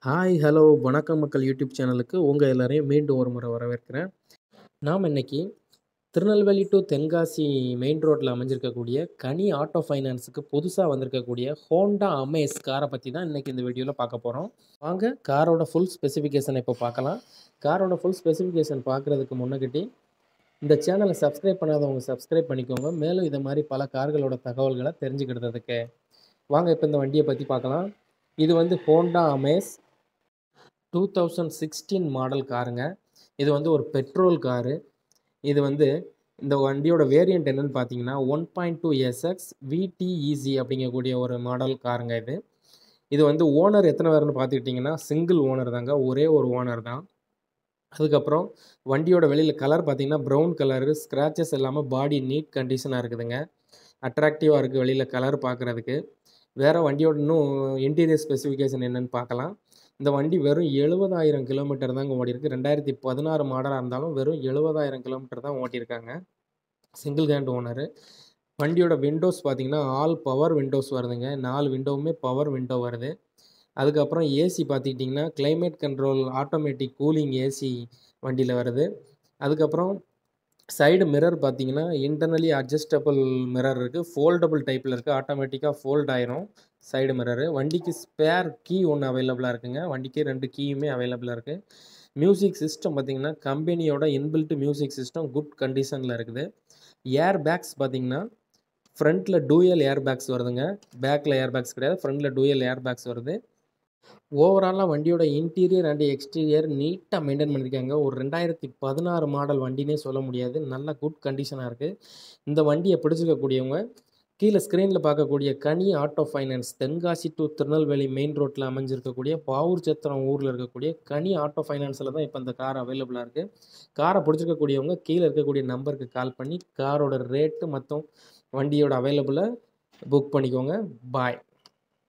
hi hello வணக்கம் மக்கள் YouTube சேனலுக்கு உங்கள் எல்லாரையும் மீண்டும் ஒரு முறை வரவேற்கிறேன் நாம் இன்னைக்கு திருநெல்வேலி டு தென்காசி மெயின் ரோட்டில் அமைஞ்சிருக்கக்கூடிய கனி ஆட்டோ ஃபைனான்ஸுக்கு புதுசாக வந்திருக்கக்கூடிய ஹோண்டா அமேஸ் காரை பற்றி தான் இன்றைக்கி இந்த வீடியோவில் பார்க்க போகிறோம் வாங்க காரோட ஃபுல் ஸ்பெசிஃபிகேஷனை இப்போ பார்க்கலாம் காரோட ஃபுல் ஸ்பெசிஃபிகேஷன் பார்க்குறதுக்கு முன்னக்கிட்டி இந்த சேனலை சப்ஸ்கிரைப் பண்ணாதவங்க சப்ஸ்கிரைப் பண்ணிக்கோங்க மேலும் இதை மாதிரி பல கார்களோட தகவல்களை தெரிஞ்சுக்கிட்டதுக்கு வாங்க இப்போ இந்த வண்டியை பற்றி பார்க்கலாம் இது வந்து Honda Amaze two thousand sixteen model காருங்க இது வந்து ஒரு பெட்ரோல் காரு இது வந்து இந்த வண்டியோட வேரியண்ட் என்னன்னு பார்த்தீங்கன்னா one point two SX VTEC அப்படிங்கக்கூடிய ஒரு மாடல் காருங்க இது இது வந்து ஓனர் எத்தனை பேர்னு பார்த்துக்கிட்டிங்கன்னா சிங்கிள் ஓனர் தாங்க ஒரே ஒரு ஓனர் தான் அதுக்கப்புறம் வண்டியோட வெளியில் கலர் பார்த்தீங்கன்னா ப்ரௌன் கலரு ஸ்க்ராச்சஸ் இல்லாமல் பாடி நீட் கண்டிஷனாக இருக்குதுங்க அட்ராக்டிவாக இருக்குது வெளியில் கலர் பார்க்குறதுக்கு வேறு வண்டியோட இன்னும் இன்டீரியர் ஸ்பெசிஃபிகேஷன் என்னென்னு பார்க்கலாம் இந்த வண்டி வெறும் எழுபதாயிரம் கிலோமீட்டர் தாங்க ஓடிருக்கு ரெண்டாயிரத்தி பதினாறு மாடலாக இருந்தாலும் வெறும் எழுபதாயிரம் கிலோமீட்டர் தான் ஓட்டியிருக்காங்க சிங்கிள் ஹேண்ட் ஓனரு வண்டியோட விண்டோஸ் பார்த்தீங்கன்னா ஆல் பவர் விண்டோஸ் வருதுங்க நாலு விண்டோவுமே பவர் விண்டோ வருது அதுக்கப்புறம் ஏசி பார்த்துக்கிட்டிங்கன்னா climate control automatic cooling AC வண்டியில் வருது அதுக்கப்புறம் சைடு மிரர் பார்த்தீங்கன்னா இன்டர்னலி அட்ஜஸ்டபிள் மிரர் இருக்குது ஃபோல்டபுள் டைப்பில் இருக்குது ஆட்டோமேட்டிக்காக ஃபோல்ட் ஆயிரும் சைடு மிரரு வண்டிக்கு ஸ்பேர் கீ ஒன்று அவைலபிளாக இருக்குங்க வண்டிக்கு ரெண்டு கீயுமே அவைலபிளாக இருக்குது மியூசிக் சிஸ்டம் பார்த்தீங்கன்னா கம்பெனியோட இன்பில்ட் மியூசிக் சிஸ்டம் குட் கண்டிஷனில் இருக்குது ஏர் பேக்ஸ் பார்த்தீங்கன்னா ஃப்ரண்ட்டில் டூயல் ஏர் பேக்ஸ் வருதுங்க பேக்கில் ஏர் பேக்ஸ் கிடையாது ஃப்ரண்ட்டில் டூயல் ஏர் பேக்ஸ் வருது ஓவராலாக வண்டியோட இன்டீரியர் அண்ட் எக்ஸ்டீரியர் நீட்டாக மெயின்டைன் பண்ணியிருக்காங்க ஒரு ரெண்டாயிரத்தி பதினாறு மாடல் வண்டினே சொல்ல முடியாது நல்ல குட் கண்டிஷனாக இருக்குது இந்த வண்டியை பிடிச்சிக்கக்கூடியவங்க கீழே ஸ்க்ரீனில் பார்க்கக்கூடிய Kani auto finance Tenkasi to Tirunelveli main ரோட்டில் அமைஞ்சிருக்கக்கூடிய பாவூர் சத்திரம் ஊரில் இருக்கக்கூடிய கனி ஆட்டோ ஃபைனான்ஸில் தான் இப்போ இந்த கார் அவைலபிளாக இருக்குது காரை பிடிச்சிருக்கக்கூடியவங்க கீழே இருக்கக்கூடிய நம்பருக்கு கால் பண்ணி காரோட ரேட்டு மற்றும் வண்டியோட அவைலபிளை புக் பண்ணிக்கோங்க பாய்